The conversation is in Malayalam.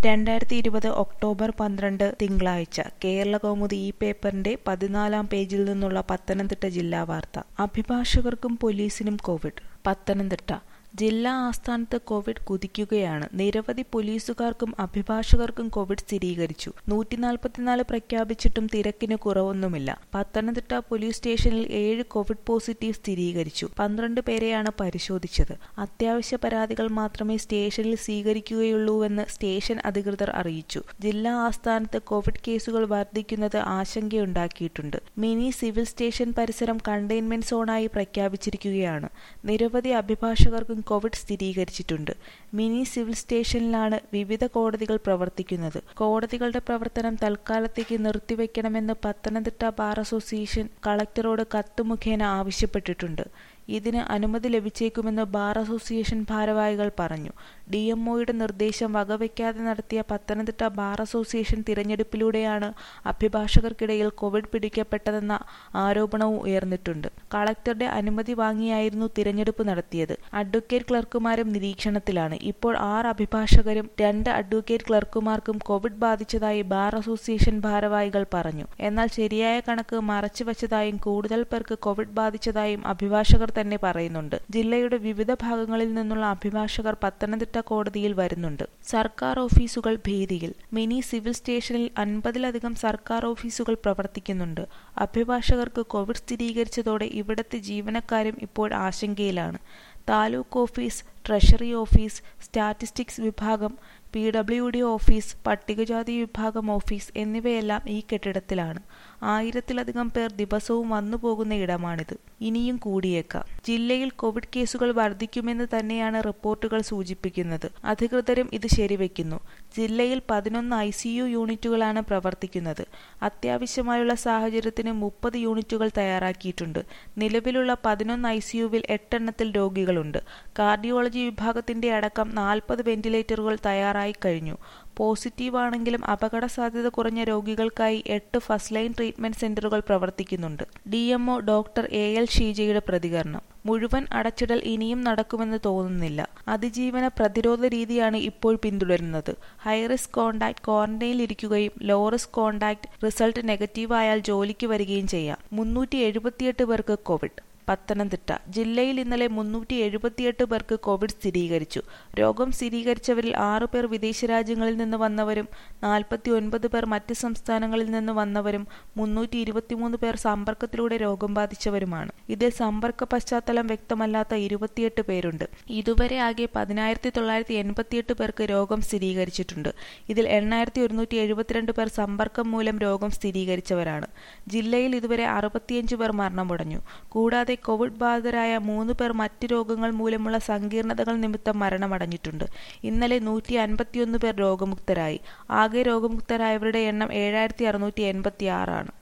രണ്ടായിരത്തി ഇരുപത് ഒക്ടോബർ പന്ത്രണ്ട് തിങ്കളാഴ്ച കേരളകൗമുദി ഈ പേപ്പറിന്റെ പതിനാലാം പേജിൽ നിന്നുള്ള പത്തനംതിട്ട ജില്ലാ വാർത്ത അഭിഭാഷകർക്കും പോലീസിനും കോവിഡ് പത്തനംതിട്ട ജില്ലാ ആസ്ഥാനത്ത് കോവിഡ് കുതിക്കുകയാണ് നിരവധി പോലീസുകാർക്കും അഭിഭാഷകർക്കും കോവിഡ് സ്ഥിരീകരിച്ചു നൂറ്റിനാൽപ്പത്തിനാല് പ്രഖ്യാപിച്ചിട്ടും തിരക്കിന് കുറവൊന്നുമില്ല പത്തനംതിട്ട പോലീസ് സ്റ്റേഷനിൽ ഏഴ് കോവിഡ് പോസിറ്റീവ് സ്ഥിരീകരിച്ചു പന്ത്രണ്ട് പേരെയാണ് പരിശോധിച്ചത് അത്യാവശ്യ പരാതികൾ മാത്രമേ സ്റ്റേഷനിൽ സ്വീകരിക്കുകയുള്ളൂവെന്ന് സ്റ്റേഷൻ അധികൃതർ അറിയിച്ചു ജില്ലാ ആസ്ഥാനത്ത് കോവിഡ് കേസുകൾ വർദ്ധിക്കുന്നത് ആശങ്കയുണ്ടാക്കിയിട്ടുണ്ട് മിനി സിവിൽ സ്റ്റേഷൻ പരിസരം കണ്ടെയ്ൻമെന്റ് സോണായി പ്രഖ്യാപിച്ചിരിക്കുകയാണ് നിരവധി അഭിഭാഷകർക്കും കോവിഡ് സ്ഥിരീകരിച്ചിട്ടുണ്ട് മിനി സിവിൽ സ്റ്റേഷനിലാണ് വിവിധ കോടതികൾ പ്രവർത്തിക്കുന്നത് കോടതികളുടെ പ്രവർത്തനം തൽക്കാലത്തേക്ക് നിർത്തിവെക്കണമെന്ന് പത്തനംതിട്ട ബാർ അസോസിയേഷൻ കളക്ടറോട് കത്ത് മുഖേന ആവശ്യപ്പെട്ടിട്ടുണ്ട് ഇതിന് അനുമതി ലഭിച്ചേക്കുമെന്ന് ബാർ അസോസിയേഷൻ ഭാരവാഹികൾ പറഞ്ഞു ഡി എംഒയുടെ നിർദ്ദേശം വകവയ്ക്കാതെ നടത്തിയ പത്തനംതിട്ട ബാർ അസോസിയേഷൻ തിരഞ്ഞെടുപ്പിലൂടെയാണ് അഭിഭാഷകർക്കിടയിൽ കോവിഡ് പിടിക്കപ്പെട്ടതെന്ന ആരോപണവും ഉയർന്നിട്ടുണ്ട് കളക്ടറുടെ അനുമതി വാങ്ങിയായിരുന്നു തിരഞ്ഞെടുപ്പ് നടത്തിയത് അഡ്വക്കേറ്റ് ക്ലർക്കുമാരും നിരീക്ഷണത്തിലാണ് ഇപ്പോൾ ആറ് അഭിഭാഷകരും രണ്ട് അഡ്വക്കേറ്റ് ക്ലർക്കുമാർക്കും കോവിഡ് ബാധിച്ചതായി ബാർ അസോസിയേഷൻ ഭാരവാഹികൾ പറഞ്ഞു എന്നാൽ ശരിയായ കണക്ക് മറച്ചുവച്ചതായും കൂടുതൽ പേർക്ക് കോവിഡ് ബാധിച്ചതായും അഭിഭാഷകർ തന്നെ പറയുന്നുണ്ട് ജില്ലയുടെ വിവിധ ഭാഗങ്ങളിൽ നിന്നുള്ള അഭിഭാഷകർ പത്തനംതിട്ട കോടതിയിൽ വരുന്നുണ്ട് സർക്കാർ ഓഫീസുകൾ ഭീതിയിൽ മിനി സിവിൽ സ്റ്റേഷനിൽ അൻപതിലധികം സർക്കാർ ഓഫീസുകൾ പ്രവർത്തിക്കുന്നുണ്ട് അഭിഭാഷകർക്ക് കോവിഡ് സ്ഥിരീകരിച്ചതോടെ ഇവിടത്തെ ജീവനക്കാരും ഇപ്പോൾ ആശങ്കയിലാണ് taluk office treasury office statistics വിഭാഗം പി ഡബ്ല്യു ഡി ഓഫീസ് പട്ടികജാതി വിഭാഗം ഓഫീസ് എന്നിവയെല്ലാം ഈ കെട്ടിടത്തിലാണ് ആയിരത്തിലധികം പേർ ദിവസവും വന്നു പോകുന്ന ഇടമാണിത് ഇനിയും കൂടിയേക്കാം ജില്ലയിൽ കോവിഡ് കേസുകൾ വർദ്ധിക്കുമെന്ന് തന്നെയാണ് റിപ്പോർട്ടുകൾ സൂചിപ്പിക്കുന്നത് അധികൃതരും ഇത് ശരിവെക്കുന്നു ജില്ലയിൽ പതിനൊന്ന് ഐ സി യു യൂണിറ്റുകളാണ് പ്രവർത്തിക്കുന്നത് അത്യാവശ്യമായുള്ള സാഹചര്യത്തിന് മുപ്പത് യൂണിറ്റുകൾ തയ്യാറാക്കിയിട്ടുണ്ട് നിലവിലുള്ള പതിനൊന്ന് ഐ സി യുവിൽ എട്ടെണ്ണത്തിൽ രോഗികളുണ്ട് കാർഡിയോളജി വിഭാഗത്തിന്റെ അടക്കം നാൽപ്പത് വെന്റിലേറ്ററുകൾ തയ്യാറായി കഴിഞ്ഞു പോസിറ്റീവ് ആണെങ്കിലും അപകട സാധ്യത കുറഞ്ഞ രോഗികൾക്കായി എട്ട് ഫസ്റ്റ് ലൈൻ ട്രീറ്റ്മെന്റ് സെന്ററുകൾ പ്രവർത്തിക്കുന്നുണ്ട് D MO doctor A L ഷീജയുടെ പ്രതികരണം മുഴുവൻ അടച്ചിടൽ ഇനിയും നടക്കുമെന്ന് തോന്നുന്നില്ല അതിജീവന പ്രതിരോധ രീതിയാണ് ഇപ്പോൾ പിന്തുടരുന്നത് ഹൈറിസ്ക് കോണ്ടാക്ട് ക്വാറന്റൈനിൽ ഇരിക്കുകയും low risk contact result negative ആയാൽ ജോലിക്ക് വരികയും ചെയ്യാം മുന്നൂറ്റി എഴുപത്തിയെട്ട് പേർക്ക് കോവിഡ് പത്തനംതിട്ട ജില്ലയിൽ ഇന്നലെ മുന്നൂറ്റി എഴുപത്തിയെട്ട് പേർക്ക് കോവിഡ് സ്ഥിരീകരിച്ചു രോഗം സ്ഥിരീകരിച്ചവരിൽ ആറു പേർ വിദേശ രാജ്യങ്ങളിൽ നിന്ന് വന്നവരും നാൽപ്പത്തി ഒൻപത് പേർ മറ്റ് സംസ്ഥാനങ്ങളിൽ നിന്ന് വന്നവരും മുന്നൂറ്റി ഇരുപത്തിമൂന്ന് പേർ സമ്പർക്കത്തിലൂടെ രോഗം ബാധിച്ചവരുമാണ് ഇതിൽ സമ്പർക്ക പശ്ചാത്തലം വ്യക്തമല്ലാത്ത ഇരുപത്തിയെട്ട് പേരുണ്ട് ഇതുവരെ ആകെ പതിനായിരത്തി തൊള്ളായിരത്തി എൺപത്തിയെട്ട് പേർക്ക് രോഗം സ്ഥിരീകരിച്ചിട്ടുണ്ട് ഇതിൽ എണ്ണായിരത്തി ഒരുന്നൂറ്റി എഴുപത്തിരണ്ട് പേർ സമ്പർക്കം മൂലം രോഗം സ്ഥിരീകരിച്ചവരാണ് ജില്ലയിൽ ഇതുവരെ അറുപത്തിയഞ്ച് പേർ മരണമടഞ്ഞു കൂടാതെ കോവിഡ് ബാധിതരായ മൂന്ന് പേർ മറ്റ് രോഗങ്ങൾ മൂലമുള്ള സങ്കീർണതകൾ നിമിത്തം മരണമടഞ്ഞിട്ടുണ്ട് ഇന്നലെ നൂറ്റി അൻപത്തിയൊന്ന് പേർ രോഗമുക്തരായി ആകെ രോഗമുക്തരായവരുടെ എണ്ണം ഏഴായിരത്തി അറുന്നൂറ്റി എൺപത്തി ആറാണ്